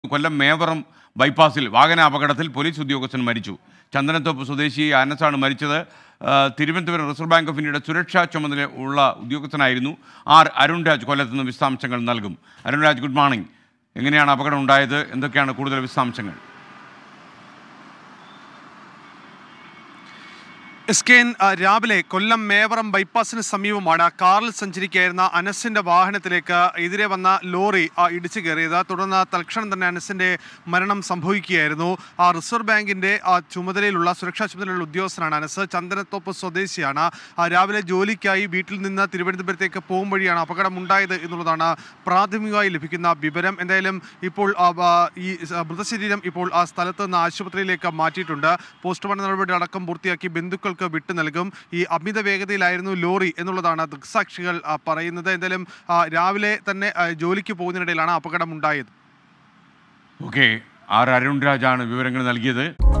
കൊല്ലം മേവറം ബൈപ്പാസിൽ വാഹന അപകടത്തിൽ പോലീസ് ഉദ്യോഗസ്ഥൻ മരിച്ചു ചന്ദനത്തോപ്പ് സ്വദേശി അനസാണ് മരിച്ചത് ആ, തിരുവനന്തപുരം റിസർവ് ബാങ്ക് ഓഫ് ഇന്ത്യയുടെ സുരക്ഷാ ചുമതല ഉള്ള ഉദ്യോഗസ്ഥനായിരുന്നു ആർ അരുൺ രാജ് കൊല്ലത്ത് നിന്ന് വിശദാംശങ്ങൾ നൽകും അരുൺ രാജ് ഗുഡ് മോർണിംഗ് എങ്ങനെയാണ് അപകടം ഉണ്ടായത് എന്തൊക്കെയാണ് കൂടുതൽ വിശദാംശങ്ങൾ എസ് കെ എൻ ആ, രാവിലെ കൊല്ലം മേവറം ബൈപ്പാസിന് സമീപമാണ് കാറിൽ സഞ്ചരിക്കുകയായിരുന്ന അനസിന്റെ വാഹനത്തിലേക്ക് എതിരെ വന്ന ലോറി ആ, ഇടിച്ചു കയറിയത് തുടർന്ന് തൽക്ഷണം തന്നെ അനസിന്റെ മരണം സംഭവിക്കുകയായിരുന്നു ആ റിസർവ് ബാങ്കിന്റെ ആ, ചുമതലയിലുള്ള സുരക്ഷാ ചുമതലയുള്ള ഉദ്യോഗസ്ഥനാണ് അനസ് ചന്ദനത്തോപ്പ് സ്വദേശിയാണ് ആ, രാവിലെ ജോലിക്കായി വീട്ടിൽ നിന്ന് തിരുവനന്തപുരത്തേക്ക് പോകും വഴിയാണ് അപകടം ഉണ്ടായത് എന്നുള്ളതാണ് പ്രാഥമികമായി ലഭിക്കുന്ന വിവരം എന്തായാലും ഇപ്പോൾ ആ, ആ, ഈ സ- മൃതശരീരം ഇപ്പോൾ ആ സ്ഥലത്ത് നിന്ന് ആശുപത്രിയിലേക്ക് മാറ്റിയിട്ടുണ്ട് പോസ്റ്റ്മോർട്ടം നടപടി അടക്കം പൂർത്തിയാക്കി ബന്ധുക്കൾക്ക് വിട്ടു നൽകും ഈ അമിത വേഗതയിലായിരുന്നു ലോറി എന്നുള്ളതാണ് ദൃക്സാക്ഷികൾ ആ, പറയുന്നത് എന്തായാലും ആ, രാവിലെ തന്നെ ആ, ജോലിക്ക് പോകുന്നതിനിടയിലാണ് അപകടം ഉണ്ടായത് ഓക്കെ ആർ അരുൺ രാജാണ് വിവരങ്ങൾ നൽകിയത്